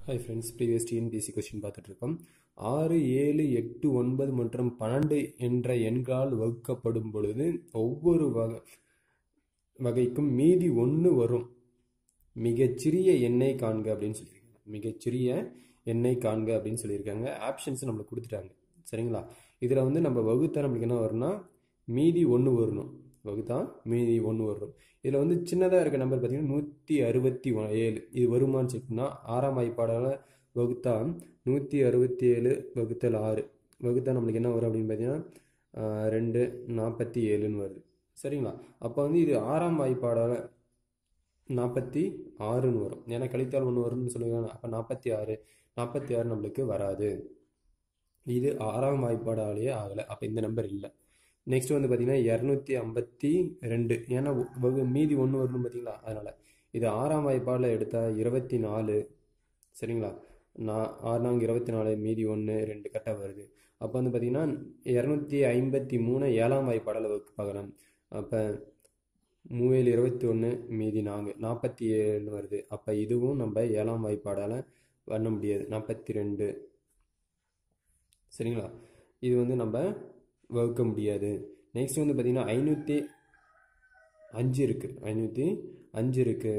hi friends previous TNPSC question பார்த்துட்டு இருக்கோம் ஆறு ஏழு எட்டு ஒன்பது மற்றும் பன்னெண்டு என்ற எண்களால் வகுக்கப்படும் பொழுது ஒவ்வொரு வகை வகைக்கும் மீதி ஒன்று வரும் மிகச்சிறிய எண்ணை காண்க அப்படின்னு சொல்லியிருக்காங்க மிகச்சிறிய எண்ணை காண்க அப்படின்னு சொல்லியிருக்காங்க ஆப்ஷன்ஸ் நம்மளுக்கு கொடுத்துட்டாங்க சரிங்களா இதில் வந்து நம்ம வகுத்தா நம்மளுக்கு என்ன வரும்னா மீதி ஒன்று வரணும் வகுத்தா மீதி ஒன்று வரும் இதில் வந்து சின்னதாக இருக்க நம்பர் பார்த்தீங்கன்னா நூற்றி அறுபத்தி ஏழு இது வருமானு செக் பண்ணால் ஆறாம் வாய்ப்பாடால் வகுத்தா நூற்றி அறுபத்தி ஏழு வகுத்தல் ஆறு வகுத்தா நம்மளுக்கு என்ன வரும் அப்படின்னு பார்த்தீங்கன்னா ரெண்டு நாற்பத்தி ஏழுன்னு வருது சரிங்களா அப்போ வந்து இது ஆறாம் வாய்ப்பாடால் நாற்பத்தி ஆறுன்னு வரும் ஏன்னா கழித்தால் ஒன்று வரும்னு சொல்லுவாங்க அப்போ நாற்பத்தி ஆறு நாற்பத்தி ஆறு நம்மளுக்கு வராது இது ஆறாம் வாய்ப்பாடாலேயே ஆகலை அப்போ இந்த நம்பர் இல்லை நெக்ஸ்ட் வந்து பார்த்தீங்கன்னா இரநூத்தி ஐம்பத்தி ரெண்டு ஏன்னா வகு மீதி ஒன்று வரணும் பார்த்தீங்களா அதனால் இது ஆறாம் வாய்ப்பாடில் எடுத்தால் இருபத்தி நாலு சரிங்களா நான் ஆறுனாங்க இருபத்தி நாலு மீதி ஒன்று ரெண்டு கட்டாக வருது அப்போ வந்து பார்த்தீங்கன்னா இரநூத்தி ஐம்பத்தி மூணு ஏழாம் வாய்ப்பாடில் வகுப்பு பார்க்குறேன் அப்போ மூவேல் இருபத்தி ஒன்று மீதி நான்கு நாற்பத்தி ஏழு வருது அப்போ இதுவும் நம்ம ஏழாம் வாய்ப்பாடால் பண்ண முடியாது நாற்பத்தி ரெண்டு சரிங்களா இது வந்து நம்ம வகுக்க முடியாது நெக்ஸ்ட் வந்து பார்த்திங்கன்னா ஐநூற்றி அஞ்சு இருக்குது ஐநூற்றி அஞ்சு இருக்குது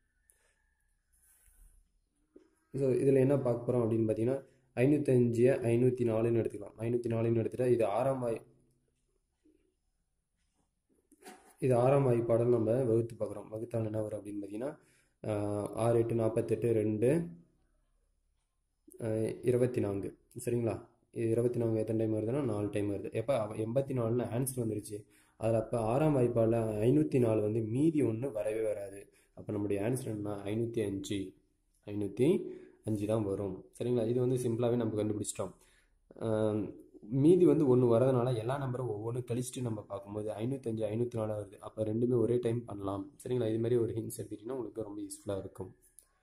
ஸோ இதில் என்ன பார்க்க போகிறோம் அப்படின்னு பார்த்தீங்கன்னா ஐநூற்றஞ்சு ஐநூற்றி நாலுன்னு எடுத்துக்கலாம் ஐநூற்றி நாலுன்னு எடுத்துட்டா இது ஆறாம் வாய் இது ஆறாம் வாய்ப்பாடல் நம்ம வகுத்து பார்க்குறோம் வகுத்தால் என்ன வரும் அப்படின்னு பார்த்தீங்கன்னா ஆறு எட்டு நாற்பத்தெட்டு ரெண்டு இருபத்தி நான்கு சரிங்களா இது இருபத்தி நான்கு எத்தனை டைம் வருதுன்னா நாலு டைம் வருது எப்போ எண்பத்தி நாலுன்னு ஆன்சர் வந்துருச்சு அதில் அப்போ ஆறாம் வாய்ப்பாடில் ஐநூற்றி நாலு வந்து மீதி ஒன்று வரவே வராது அப்போ நம்முடைய ஆன்சர் என்ன ஐநூற்றி அஞ்சு ஐநூற்றி அஞ்சு தான் வரும் சரிங்களா இது வந்து சிம்பிளாகவே நம்ம கண்டுபிடிச்சிட்டோம் மீதி வந்து ஒன்று வரதுனால எல்லா நம்பரும் ஒவ்வொன்றும் கழிச்சிட்டு நம்ம பார்க்கும்போது ஐநூற்றஞ்சு ஐநூற்றி நாலாக வருது அப்போ ரெண்டுமே ஒரே டைம் பண்ணலாம் சரிங்களா இது மாதிரி ஒரு ஹிண்ட்ஸ் எடுத்துக்கிட்டிங்கன்னா உங்களுக்கு ரொம்ப யூஸ்ஃபுல்லாக இருக்கும்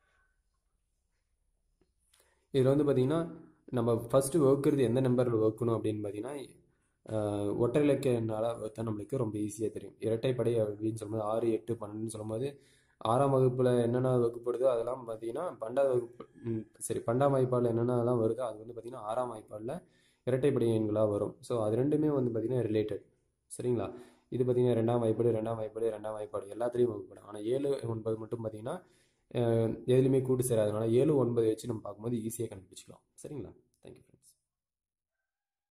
இதில் வந்து பார்த்திங்கன்னா நம்ம ஃபஸ்ட்டு வகுக்கிறது எந்த நம்பரில் வகுக்கணும் அப்படின்னு பார்த்தீங்கன்னா ஒற்றை இலக்கியனால வகுத்தா நம்மளுக்கு ரொம்ப ஈஸியாக தெரியும் இரட்டைப்படை அப்படின்னு சொல்லும்போது ஆறு எட்டு பன்னெண்டுன்னு சொல்லும்போது ஆறாம் வகுப்பில் என்னென்ன வகுப்படுதோ அதெல்லாம் பார்த்தீங்கன்னா பண்டாவது வகுப்பு சரி பண்டாம் வாய்ப்பாடில் என்னென்னலாம் வருதோ அது வந்து பார்த்திங்கன்னா ஆறாம் வாய்ப்பாடில் இரட்டைப்படை எண்களாக வரும் ஸோ அது ரெண்டுமே வந்து பார்த்திங்கன்னா ரிலேட்டட் சரிங்களா இது பார்த்திங்கன்னா ரெண்டாம் வாய்ப்பாடு ரெண்டாம் வாய்ப்பாடு ரெண்டாம் வாய்ப்பாடு எல்லாத்துலேயும் வகுப்படும் ஆனால் ஏழு ஒன்பது மட்டும் பார்த்திங்கன்னா எதுலையுமே கூட்டு சேராதனால ஏழு ஒன்பது வச்சு நம்ம பார்க்கும்போது ஈஸியாக கண்டுபிடிச்சிக்கலாம் சரிங்களா